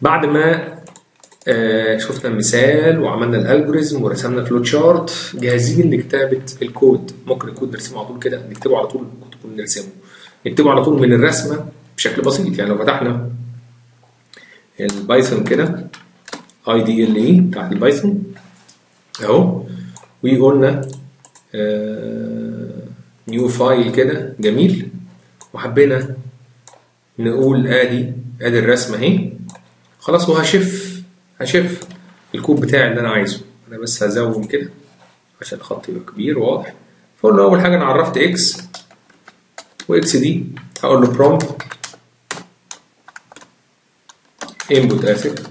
بعد ما آه شفنا المثال وعملنا الالجوريزم ورسمنا فلو تشارت جاهزين لكتابه الكود ممكن الكود نرسمه على طول كده نكتبه على طول كود نرسمه نكتبه على طول من الرسمه بشكل بسيط يعني لو فتحنا البايثون كده اي دي ال اي بتاعت البايثون اهو وقلنا نيو فايل كده جميل وحبينا نقول ادي ادي الرسمه اهي خلاص وهشف هشف الكود بتاعي اللي انا عايزه انا بس هزوم كده عشان الخط يبقى كبير واضح فاقول له اول حاجه انا عرفت اكس واكس دي هقول له برومبت انبوت اسف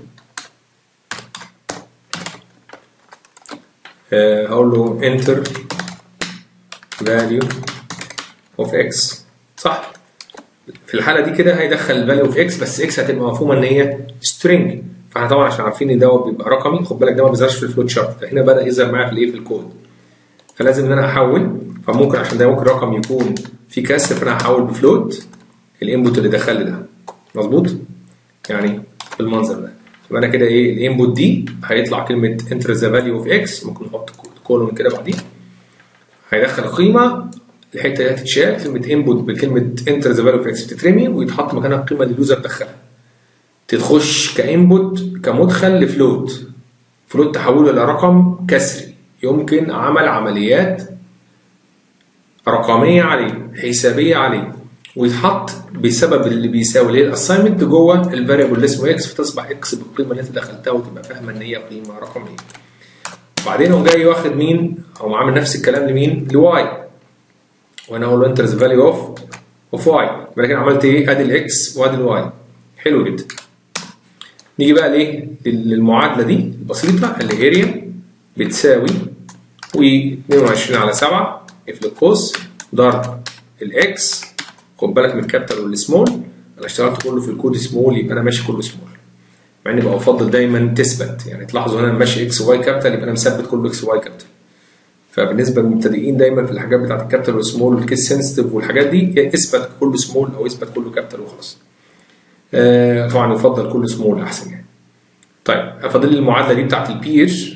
آه هقول له enter value of x صح في الحاله دي كده هيدخل value of x بس x هتبقى مفهومه ان هي string فاحنا طبعا عشان عارفين ان دوت بيبقى رقمي خد بالك ده ما بيظهرش في الفلوت شارت هنا بدا يظهر معايا في الايه في الكود فلازم ان انا احول فممكن عشان ده ممكن رقم يكون في كسر فانا هحول بفلوت الانبوت اللي دخل لي ده مظبوط يعني بالمنظر ده يبقى انا كده ايه الانبوت دي هيطلع كلمه enter the value of x ممكن نحط كولون كده بعدين هيدخل قيمه الحته دي هتتشال كلمه انبوت بكلمه enter the value of x تترمي ويتحط مكانها القيمه اللي اليوزر دخلها تخش كانبوت كمدخل لفلوت فلوت تحوله الى رقم كسري يمكن عمل عمليات رقميه عليه حسابيه عليه ويتحط بسبب اللي بيساوي اللي هي الاساينمنت جوه الفاريبل اللي اسمه اكس فتصبح اكس بالقيمه اللي انت دخلتها وتبقى فاهمه ان هي قيمه رقميه. وبعدين هو جاي واخد مين او عامل نفس الكلام لمين؟ لواي. وانا اقول له انتر ذا فاليو اوف اوف واي يبقى كده عملت ايه؟ ادي الاكس وادي الواي. حلو جدا. نيجي بقى لايه؟ للمعادله دي البسيطه اللي اريا بتساوي و 22 على 7 اقفل القوس ضرب الاكس خد بالك من الكابيتال والسمول انا اشتغلت كله في الكود سمول يبقى انا ماشي كله سمول مع اني بقى افضل دايما تثبت يعني تلاحظوا هنا ماشي اكس واي كابيتال يبقى انا مثبت كله اكس واي كابيتال فبالنسبه للمبتدئين دايما في الحاجات بتاعت الكابيتال والسمول والكيس سنسيتيف والحاجات دي اثبت كله سمول او اثبت كله كابيتال وخلاص آه طبعا يفضل كله سمول احسن يعني طيب فاضل لي المعادله دي بتاعت البير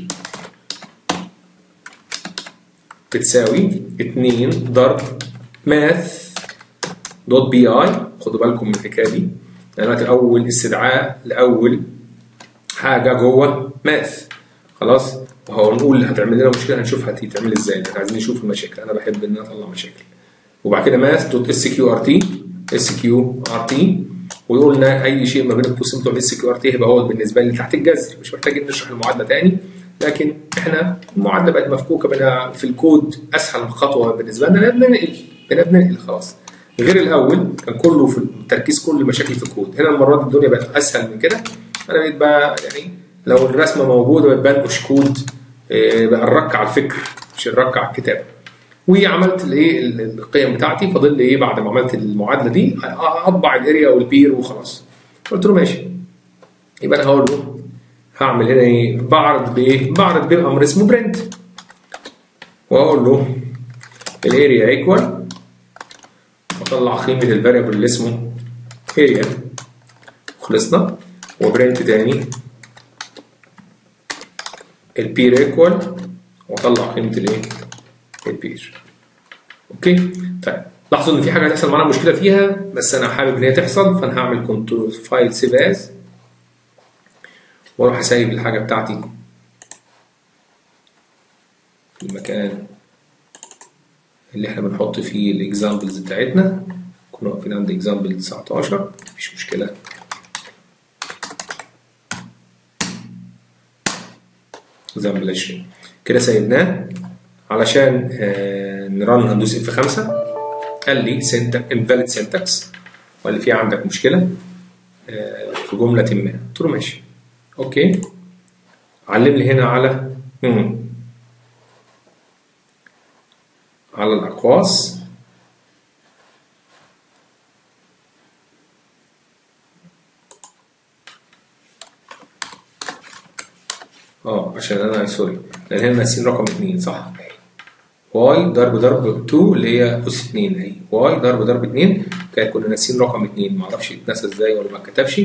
بتساوي 2 ضرب ماث دوت بي اي خدوا بالكم من الحكايه دي دلوقتي اول استدعاء لاول حاجه جوه ماث خلاص وهو نقول هتعمل لنا مشكله هنشوف هتتعمل ازاي احنا عايزين نشوف المشاكل انا بحب ان انا اطلع مشاكل وبعد كده ماث دوت اس كيو ار تي اس كيو ار تي ويقول لنا اي شيء ما بين القوسين بتوع الاس كيو ار تي هيبقى هو بالنسبه لي تحت الجذر مش محتاجين نشرح المعادله تاني لكن احنا المعادله بقت مفكوكه بقى في الكود اسهل خطوه بالنسبه لنا بننقل بننقل خلاص غير الاول كان كله في التركيز كل المشاكل في الكود هنا المره دي الدنيا بقت اسهل من كده انا بقيت بقى يعني لو الرسمه موجوده بقيت بنقش كود بقى نرك على الفكر مش نرك على الكتابه وعملت الايه القيم بتاعتي فاضل لي ايه بعد ما عملت المعادله دي اطبع الاريا والبير وخلاص قلت له ماشي يبقى انا هقول له هعمل هنا ايه بعرض بايه بعرض بامر اسمه برنت واقول له الاريا ايكوال واطلع قيمه الفاريبل اللي اسمه اريا خلصنا وبرنت تاني البير ايكوال واطلع قيمه الايه البير اوكي طيب لاحظوا ان في حاجه هتحصل معانا مشكله فيها بس انا حابب ان هي تحصل فانا هعمل كنترول فايل سيف از واروح اسيب الحاجه بتاعتي في المكان اللي احنا بنحط فيه الاكزامبلز بتاعتنا كنا واقفين عند اكزامبل 19 مفيش مشكله اكزامبل 20 كده سيبناه علشان آه نرن هندوس اف 5 قال لي سنتك انفاليد سنتكس وقال لي في عندك مشكله آه في جمله ما قلت له ماشي اوكي علم لي هنا على مم. على الاقواس اه عشان انا سوري لان هنا ناسين رقم 2 صح واي ضرب ضرب 2 اللي هي اس 2 اهي واي ضرب ضرب 2 كده كنا ناسين رقم 2 معرفش اتنسى ازاي ولا ما اتكتبش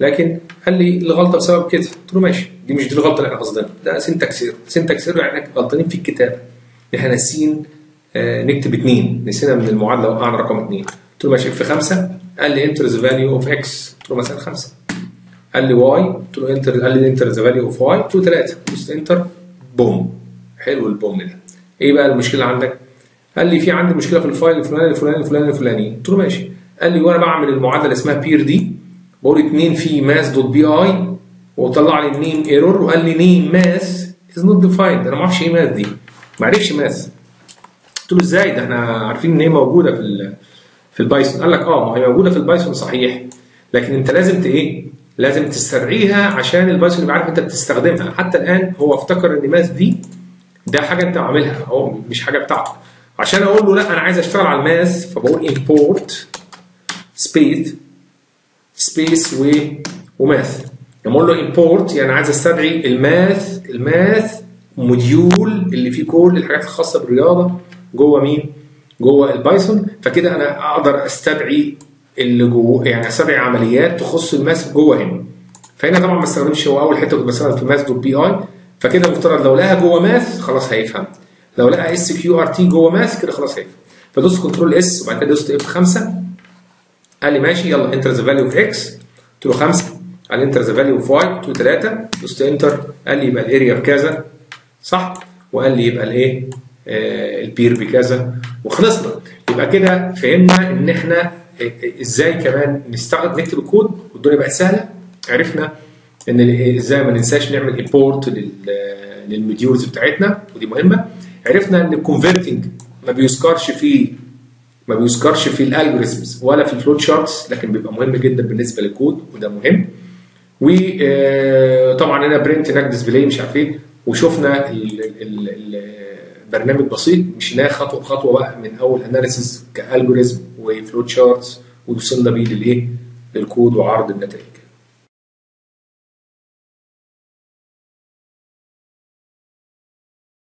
لكن قال لي الغلطه بسبب كده قلت له ماشي دي مش دي الغلطه اللي احنا قصدنا ده سنتكس ايرور سنتكس ايرور يعني احنا غلطانين في الكتابه احنا ناسيين آه، نكتب اثنين نسينا من المعادله وقعنا رقم اثنين قلت له ماشي في خمسه قال لي انتر ذا فاليو اوف اكس قلت له مثلا خمسه قال لي واي قلت له انتر قال لي انتر ذا فاليو اوف واي قلت له ثلاثه دوست انتر بوم حلو البوم ده ايه بقى المشكله عندك؟ قال لي في عندي مشكله في الفايل الفلاني الفلاني الفلاني الفلاني قلت له ماشي قال لي وانا بعمل المعادله اللي اسمها بير دي بقول 2 في ماس دوت بي اي وطلع لي النيم ايرور وقال لي نيم ماس از نوت ديفايند انا ما اعرفش ايه ماس دي ما عرفش ماس قلت له ازاي ده احنا عارفين ان هي موجوده في ال في البايثون قال لك اه ما هي موجوده في البايثون صحيح لكن انت لازم ت ايه لازم تستدعيها عشان البايثون يبقى عارف انت بتستخدمها حتى الان هو افتكر ان ماس دي ده حاجه انت عاملها هو مش حاجه بتاعته عشان اقول له لا انا عايز اشتغل على الماس فبقول import سبيس سبيس و وماث لما اقول له import يعني عايز استدعي الماث الماث موديول اللي فيه كل الحاجات الخاصه بالرياضه جوه مين؟ جوه البايثون فكده انا اقدر استدعي اللي جوه يعني استدعي عمليات تخص الماث جوه هنا فهنا طبعا ما استخدمش هو اول حته كنت بستخدم في ماث دوت بي اي فكده مفترض لو لقاها جوه ماث خلاص هيفهم لو لقى اس كيو ار تي جوه ماث كده خلاص هيفهم فدوست كنترول اس وبعد كده دوست اف 5 قال لي ماشي يلا انتر ذا فاليو اوف اكس قلت له 5 قال لي انتر ذا فاليو اوف واي قلت له 3 دوست انتر قال لي يبقى الاريا بكذا صح وقال لي يبقى الايه آه البير بكذا وخلصنا يبقى كده فهمنا ان احنا ازاي كمان نستخدم نكتب الكود والدنيا بقت سهله عرفنا ان ازاي ما ننساش نعمل امبورت للمديولز بتاعتنا ودي مهمه عرفنا ان الكونفرتنج ما بيذكرش فيه ما بيذكرش في الالجوريزمز ولا في الفلوت شارتس لكن بيبقى مهم جدا بالنسبه للكود وده مهم وطبعا هنا برنت هناك ديسبلاي مش عارف ايه وشفنا البرنامج بسيط مشيناه خطوه بخطوه بقى من اول اناليسيس كالجوريزم وفلوت شارتس ووصلنا بيه للايه؟ للكود وعرض النتائج